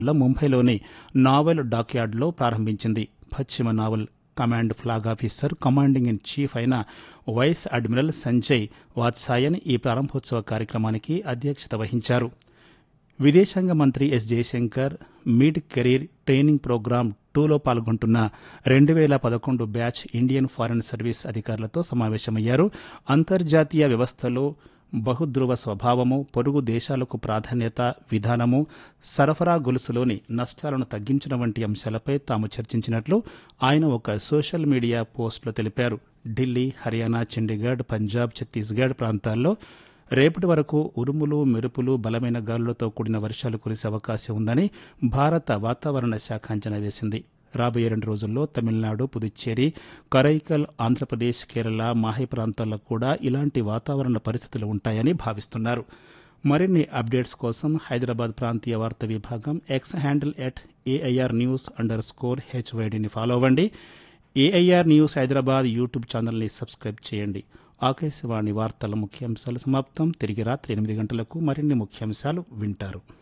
లో ముంబైలోని నావల్ డాక్యార్డ్లో ప్రారంభించింది పశ్చిమ naval command flag officer commanding in chief అయిన వైస్ అడ్మిరల్ సంజయ్ వాత్సాయన్ ఈ ప్రారంభోత్సవ కార్యక్రమానికి అధ్యక్షత వహించారు విదేశాంగ మంత్రి S Jaishankar mid career training program టూలో పాల్గొంటున్న రెండు వేల పదకొండు బ్యాచ్ ఇండియన్ ఫారెన్ సర్వీస్ అధికారులతో సమావేశమయ్యారు అంతర్జాతీయ వ్యవస్థలో బహుధ్రువ స్వభావము పొరుగు దేశాలకు ప్రాధాన్యత విధానము సరఫరా గొలుసులోని నష్టాలను తగ్గించడం వంటి అంశాలపై తాము చర్చించినట్లు ఆయన ఒక సోషల్ మీడియా పోస్టులో తెలిపారు ఢిల్లీ హర్యానా చండీగఢ్ పంజాబ్ ఛత్తీస్గఢ్ ప్రాంతాల్లో రేపటి వరకు ఉరుములు మెరుపులు బలమైన గాలులతో కూడిన వర్షాలు కురిసే అవకాశం ఉందని భారత వాతావరణ శాఖ అంచనా వేసింది రాబోయే రెండు రోజుల్లో తమిళనాడు పుదుచ్చేరి కరైకల్ ఆంధ్రప్రదేశ్ కేరళ మాహే ప్రాంతాల్లో కూడా ఇలాంటి వాతావరణ పరిస్థితులు ఉంటాయని భావిస్తున్నారు మరిన్ని అప్డేట్స్ కోసం హైదరాబాద్ ప్రాంతీయ వార్తా విభాగం X handle at AIR news underscore స్కోర్ హెచ్వైడిని ఫాలో అవ్వండి ఏఐఆర్ న్యూస్ హైదరాబాద్ యూట్యూబ్ ఛానల్ని సబ్స్క్రైబ్ చేయండి ఆకాశవాణి వార్తల ముఖ్యాంశాలు సమాప్తం తిరిగి రాత్రి ఎనిమిది గంటలకు మరిన్ని ముఖ్యాంశాలు వింటారు